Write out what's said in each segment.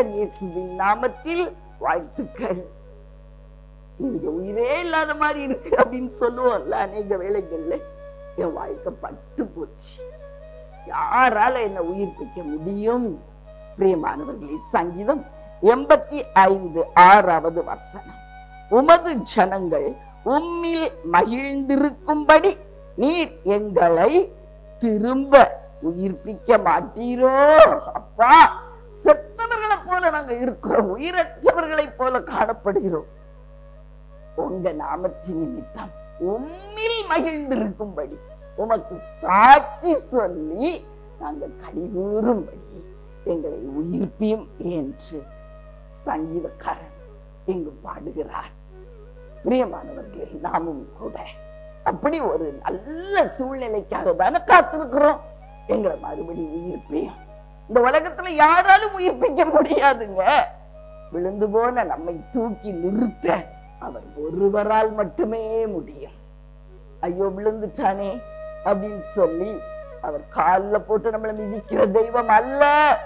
கர்த்தர் இயேசுவின் நாமத்தில் வாழ்த்துக்கள் நீங்க உயிரே இல்லாத மாதிரி இருக்கு அப்படின்னு சொல்லுவோம்ல அநேக வேளைகள்ல என் வாழ்க்கை பட்டு போச்சு யாரால என்ன உயிர்ப்பிக்க முடியும் பிரியமானவர்களே சங்கீதம் எண்பத்தி ஐந்து ஆறாவது வசனம் உமது ஜனங்கள் உம்மில் மகிழ்ந்திருக்கும்படி நீர் எங்களை திரும்ப உயிர்ப்பிக்க மாட்டீரோ அப்பா செத்தவர்களை போல நாங்க இருக்கிறோம் உயிரற்றவர்களை போல காணப்படுகிறோம் உங்க நாமத்தின் நிமித்தம் உம்மில் மகிழ்ந்திருக்கும்படி உமக்கு சாட்சி சொல்லி நாங்கள் கடிகூறும்படி எங்களை உயிர்ப்பியும் என்று சங்கீதக்காரன் இங்கு பாடுகிறார் பிரியமானவர்களே நாமும் கூட அப்படி ஒரு நல்ல சூழ்நிலைக்காக தானே காத்திருக்கிறோம் எங்களை மறுபடியும் உயிர்ப்பியும் இந்த உலகத்துல யாராலும் உயிர்ப்பிக்க முடியாதுங்க விழுந்து போன நம்மை தூக்கி நிறுத்த அவர் ஒருவரால் மட்டுமே முடியும் ஐயோ விழுந்துட்டானே அப்படின்னு சொல்லி அவர் கால்ல போட்டு நம்மளை மிதிக்கிற தெய்வம் அல்ல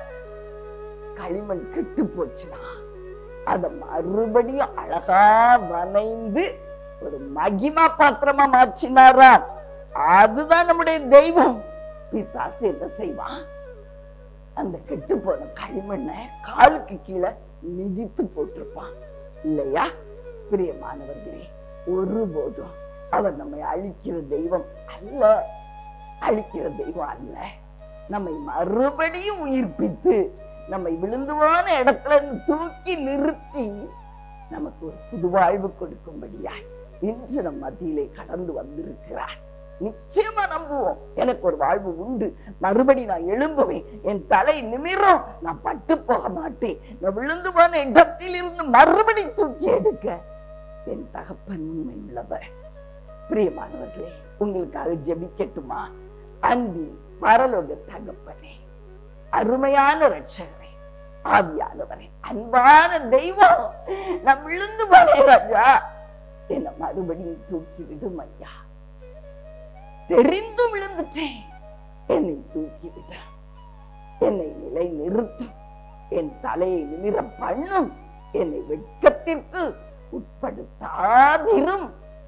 களிமண் கெட்டு போச்சுன்னா அத மறுபடியும் அழகா வனைந்து ஒரு மகிமா பாத்திரமா மாற்றினாராம் அதுதான் நம்முடைய தெய்வம் பிசாசு என்ன செய்வான் அந்த கெட்டு போன களிமண்ணை காலுக்கு கீழே மிதித்து போட்டிருப்பான் இல்லையா பிரியமானவர்களே ஒருபோதும் அவர் நம்மை அழிக்கிற தெய்வம் அல்ல அழிக்கிற தெய்வம் அல்ல நம்மை மறுபடியும் உயிர்ப்பித்து நம்மை விழுந்து போன இடத்துல இருந்து தூக்கி நிறுத்தி நமக்கு ஒரு புது வாழ்வு கொடுக்கும்படியாய் இன்று நம் மத்தியிலே கடந்து வந்திருக்கிறார் நிச்சயமா நம்புவோம் எனக்கு ஒரு வாழ்வு உண்டு மறுபடி நான் எழும்புவேன் என் தலை நிமிரும் நான் பட்டு போக மாட்டேன் நான் விழுந்து போன இடத்தில் இருந்து மறுபடி தூக்கி எடுக்க என் தகப்பன் உண்மை உள்ளவர் பிரியமானவர்களே உங்களுக்காக ஜெபிக்கட்டுமா அன்பின் பரலோக தகப்பனே அருமையான ரட்சகரே ஆவியானவரே அன்பான தெய்வம் நான் விழுந்து போனேன் ராஜா என்னை மறுபடியும் தூக்கி விடும் ஐயா தெரிந்து விழுந்துட்டேன் என்னை தூக்கி விட என்னை நிலை நிறுத்தும் என் தலையை நிமிர பண்ணும் என்னை வெட்கத்திற்கு உட்படுத்தாதிரும்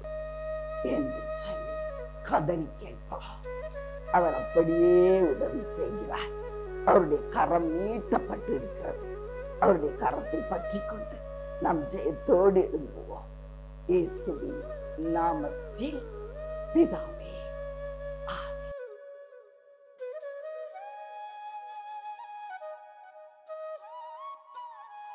என்று சொல்லி கதறி கேட்பார் அவர் அப்படியே உதவி செய்கிறார் அவருடைய கரம் நீட்டப்பட்டு இருக்கிறது அவருடைய கரத்தை பற்றி கொண்டு நாம் ஜெயத்தோடு எழும்புவோம் இயேசுவின் நாமத்தில் பிதாவே